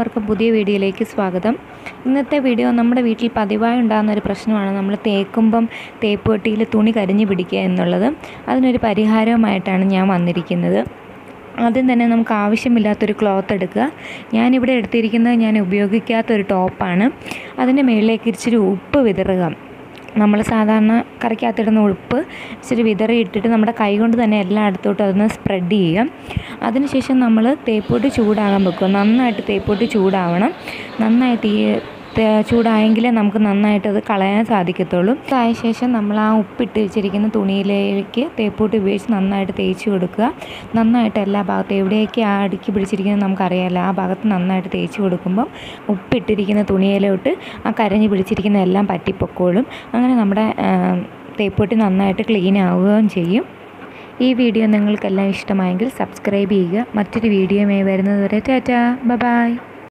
എല്ലാവർക്കും പുതിയ വീഡിയോയിലേക്ക് സ്വാഗതം ഇന്നത്തെ വീഡിയോ നമ്മുടെ വീട്ടിൽ പതിവായി ഉണ്ടാകുന്ന ഒരു പ്രശ്നമാണ് നമ്മൾ തേക്കുമ്പം തേപ്പ് പെട്ടിയിൽ തുണി കരിഞ്ഞു പിടിക്കുക എന്നുള്ളത് അതിനൊരു പരിഹാരവുമായിട്ടാണ് ഞാൻ വന്നിരിക്കുന്നത് ആദ്യം തന്നെ നമുക്ക് ആവശ്യമില്ലാത്തൊരു ക്ലോത്ത് എടുക്കുക ഞാനിവിടെ എടുത്തിരിക്കുന്നത് ഞാൻ ഉപയോഗിക്കാത്തൊരു ടോപ്പാണ് അതിൻ്റെ മുകളിലേക്ക് ഇച്ചിരി ഉപ്പ് വിതറുക നമ്മൾ സാധാരണ കറിക്കകത്തിടുന്ന ഉപ്പ് ഇച്ചിരി വിതറി ഇട്ടിട്ട് നമ്മുടെ കൈ കൊണ്ട് തന്നെ എല്ലായിടത്തോട്ടും അതൊന്ന് സ്പ്രെഡ് ചെയ്യുക അതിനുശേഷം നമ്മൾ തേപ്പൊട്ടി ചൂടാകാൻ വെക്കുക നന്നായിട്ട് തേപ്പൊട്ടി ചൂടാവണം നന്നായിട്ട് ഈ തേ- ചൂടായെങ്കിലേ നമുക്ക് നന്നായിട്ട് അത് കളയാൻ സാധിക്കത്തുള്ളൂ ആയ ശേഷം നമ്മൾ ആ ഉപ്പിട്ട് വെച്ചിരിക്കുന്ന തുണിയിലേക്ക് തേപ്പൂട്ടി ഉപയോഗിച്ച് നന്നായിട്ട് തേച്ച് കൊടുക്കുക നന്നായിട്ട് എല്ലാ ഭാഗത്തും എവിടെയൊക്കെ ആ അടുക്കി പിടിച്ചിരിക്കുന്നത് നമുക്കറിയാമല്ലോ ആ ഭാഗത്ത് നന്നായിട്ട് തേച്ച് കൊടുക്കുമ്പോൾ ഉപ്പിട്ടിരിക്കുന്ന തുണിയിലോട്ട് ആ കരഞ്ഞ് പിടിച്ചിരിക്കുന്ന എല്ലാം പറ്റിപ്പൊക്കോളും അങ്ങനെ നമ്മുടെ ആ, തേപ്പൂട്ടി നന്നായിട്ട് ക്ലീൻ ആവുകയും ചെയ്യും ഈ വീഡിയോ നിങ്ങൾക്കെല്ലാം ഇഷ്ടമായെങ്കിൽ സബ്സ്ക്രൈബ് ചെയ്യുക മറ്റൊരു വീഡിയോയുമായി വരുന്നതുവരെ ടാറ്റാ ബൈ